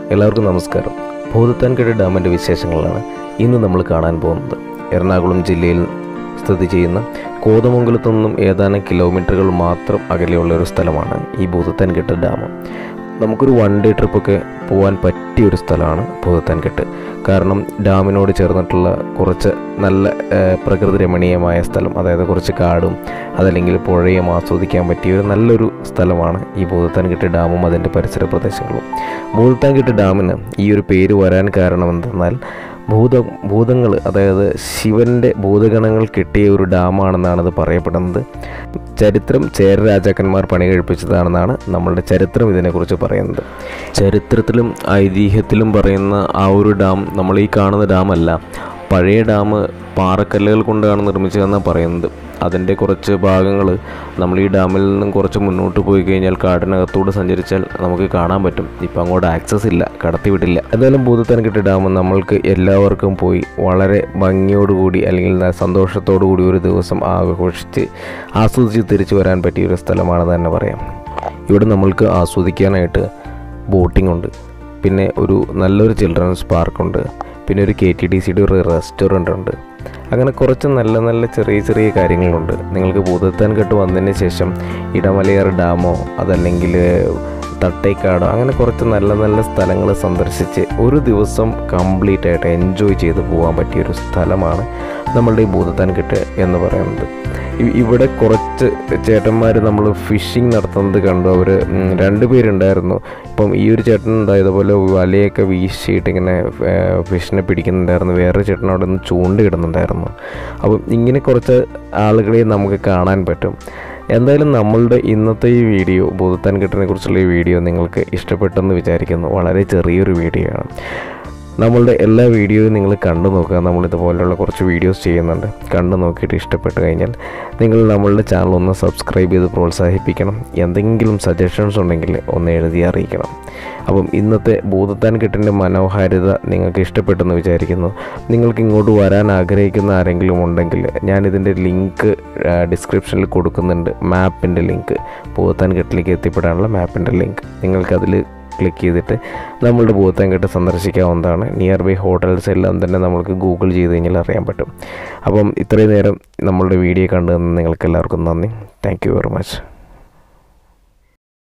എല്ലാവർക്കും നമസ്കാരം ഭൂതത്താൻകട ഡാമിൻ്റെ വിശേഷങ്ങളാണ് ഇന്ന് നമ്മൾ കാണാൻ പോകുന്നത് എറണാകുളം ജില്ലയിൽ സ്ഥിതി ചെയ്യുന്ന കോതമംഗലത്തു നിന്നും ഏതാനും കിലോമീറ്ററുകൾ മാത്രം അകലെയുള്ള ഒരു സ്ഥലമാണ് ഈ ഭൂതത്താൻകെട്ട് ഡാം നമുക്കൊരു വൺ ഡേ ട്രിപ്പൊക്കെ പോകാൻ പറ്റിയ ഒരു സ്ഥലമാണ് ഭൂതത്താൻകെട്ട് കാരണം ഡാമിനോട് ചേർന്നിട്ടുള്ള കുറച്ച് നല്ല ഏഹ്, പ്രകൃതി രമണീയമായ സ്ഥലം അതായത് കുറച്ച് കാടും അതല്ലെങ്കിൽ പുഴയും ആസ്വദിക്കാൻ പറ്റിയ ഒരു നല്ലൊരു സ്ഥലമാണ് ഈ ഭൂതത്താൻകെട്ട് ഡാമും അതിൻ്റെ പരിസര പ്രദേശങ്ങളും ഭൂതത്താൻകെട്ട് ഡാമിന് ഈ ഒരു പേര് വരാൻ കാരണം എന്തെന്നാൽ ഭൂത ഭൂതങ്ങൾ അതായത് ശിവൻ്റെ ഭൂതഗണങ്ങൾ കിട്ടിയ ഒരു ഡാമാണെന്നാണ് ഇത് പറയപ്പെടുന്നത് ചരിത്രം ചേര രാജാക്കന്മാർ പണി കഴിപ്പിച്ചതാണെന്നാണ് നമ്മളുടെ ചരിത്രം ഇതിനെക്കുറിച്ച് പറയുന്നത് ചരിത്രത്തിലും ഐതിഹ്യത്തിലും പറയുന്ന ആ ഒരു ഡാം നമ്മൾ ഈ കാണുന്ന ഡാമല്ല പഴയ ഡാം പാറക്കല്ലുകൾ കൊണ്ടാണ് നിർമ്മിച്ചതെന്നാണ് പറയുന്നത് അതിൻ്റെ കുറച്ച് ഭാഗങ്ങൾ നമ്മൾ ഈ ഡാമിൽ നിന്നും കുറച്ച് മുന്നോട്ട് പോയി കഴിഞ്ഞാൽ കാടിനകത്തൂടെ സഞ്ചരിച്ചാൽ നമുക്ക് കാണാൻ പറ്റും ഇപ്പം അങ്ങോട്ട് ആക്സസ് ഇല്ല കടത്തി വിട്ടില്ല എന്തായാലും ഭൂതത്താൻകെട്ട് ഡാം നമ്മൾക്ക് എല്ലാവർക്കും പോയി വളരെ ഭംഗിയോടുകൂടി അല്ലെങ്കിൽ ന- സന്തോഷത്തോടു കൂടി ഒരു ദിവസം ആഘോഷിച്ച് ആസ്വദിച്ച് തിരിച്ചു വരാൻ പറ്റിയ ഒരു സ്ഥലമാണെന്ന് തന്നെ പറയാം ഇവിടെ നമ്മൾക്ക് ആസ്വദിക്കാനായിട്ട് ബോട്ടിംഗ് ഉണ്ട് പിന്നെ ഒരു നല്ലൊരു ചിൽഡ്രൻസ് പാർക്കുണ്ട് പിന്നെ ഒരു കെ ടി ഡി സിയുടെ ഒരു റെസ്റ്റോറൻ്റ് ഉണ്ട് അങ്ങനെ കുറച്ച് നല്ല നല്ല ചെറിയ ചെറിയ കാര്യങ്ങളുണ്ട് നിങ്ങൾക്ക് ഭൂതത്താൻ കെട്ട് വന്നതിന് ശേഷം ഇടമലയാർ ഡാമോ അതല്ലെങ്കിൽ തട്ടേക്കാടോ അങ്ങനെ കുറച്ച് നല്ല നല്ല സ്ഥലങ്ങൾ സന്ദർശിച്ച് ഒരു ദിവസം കംപ്ലീറ്റ് ആയിട്ട് എൻജോയ് ചെയ്ത് പോകാൻ പറ്റിയ ഒരു സ്ഥലമാണ് നമ്മളുടെ ഈ ഭൂതത്താൻ കെട്ട് എന്ന് പറയുന്നത് ഇ- ഇവിടെ കുറച്ച് ചേട്ടന്മാർ നമ്മൾ ഫിഷിംഗ് നടത്തുന്നത് കണ്ടു അവർ രണ്ട് പേരുണ്ടായിരുന്നു ഇപ്പം ഈ ഒരു ചേട്ടൻ എന്താ ഇതുപോലെ വലയൊക്കെ വീശിയിട്ട് ഇങ്ങനെ ഫിഷിനെ പിടിക്കുന്നുണ്ടായിരുന്നു വേറെ ചേട്ടൻ അവിടെ നിന്ന് ചൂണ്ടിടുന്നുണ്ടായിരുന്നു അപ്പം ഇങ്ങനെ കുറച്ച് ആളുകളെ നമുക്ക് കാണാൻ പറ്റും എന്തായാലും നമ്മളുടെ ഇന്നത്തെ ഈ വീഡിയോ ഭൂതത്താൻ കെട്ടിനെ കുറിച്ചുള്ള ഈ വീഡിയോ നിങ്ങൾക്ക് ഇഷ്ടപ്പെട്ടെന്ന് വിചാരിക്കുന്നു വളരെ ചെറിയൊരു വീഡിയോ ആണ് നമ്മളുടെ എല്ലാ വീഡിയോയും നിങ്ങൾ കണ്ടു നോക്കുക നമ്മൾ ഇതുപോലെയുള്ള കുറച്ച് വീഡിയോസ് ചെയ്യുന്നുണ്ട് കണ്ടു നോക്കിയിട്ട് ഇഷ്ടപ്പെട്ട് കഴിഞ്ഞാൽ നിങ്ങൾ നമ്മളുടെ ചാനൽ ഒന്ന് സബ്സ്ക്രൈബ് ചെയ്ത് പ്രോത്സാഹിപ്പിക്കണം എന്തെങ്കിലും സജഷൻസ് ഉണ്ടെങ്കിൽ ഒന്ന് എഴുതി അറിയിക്കണം അപ്പം ഇന്നത്തെ ഭൂതത്താൻ കെട്ടിൻ്റെ മനോഹാരിത നിങ്ങൾക്ക് ഇഷ്ടപ്പെട്ടെന്ന് വിചാരിക്കുന്നു നിങ്ങൾക്ക് ഇങ്ങോട്ട് വരാൻ ആഗ്രഹിക്കുന്ന ആരെങ്കിലും ഉണ്ടെങ്കിൽ ഞാനിതിൻ്റെ ലിങ്ക് ഡിസ്ക്രിപ്ഷനിൽ കൊടുക്കുന്നുണ്ട് മാപ്പിൻ്റെ ലിങ്ക് ഭൂതത്താൻ കെട്ടിലേക്ക് എത്തിപ്പെടാനുള്ള മാപ്പിൻ്റെ ലിങ്ക് നിങ്ങൾക്കതിൽ ക്ലിക്ക് ചെയ്തിട്ട് നമ്മളുടെ ഭൂതത്താൻകെട്ട് സന്ദർശിക്കാവുന്നതാണ് നിയർ ബൈ ഹോട്ടൽസ് എല്ലാം തന്നെ നമ്മൾക്ക് ഗൂഗിൾ ചെയ്ത് കഴിഞ്ഞാൽ അറിയാൻ പറ്റും അപ്പം ഇത്രയും നേരം നമ്മളുടെ വീഡിയോ കണ്ടു നിങ്ങൾക്ക് എല്ലാവർക്കും നന്ദി താങ്ക് യു വെരി മച്ച്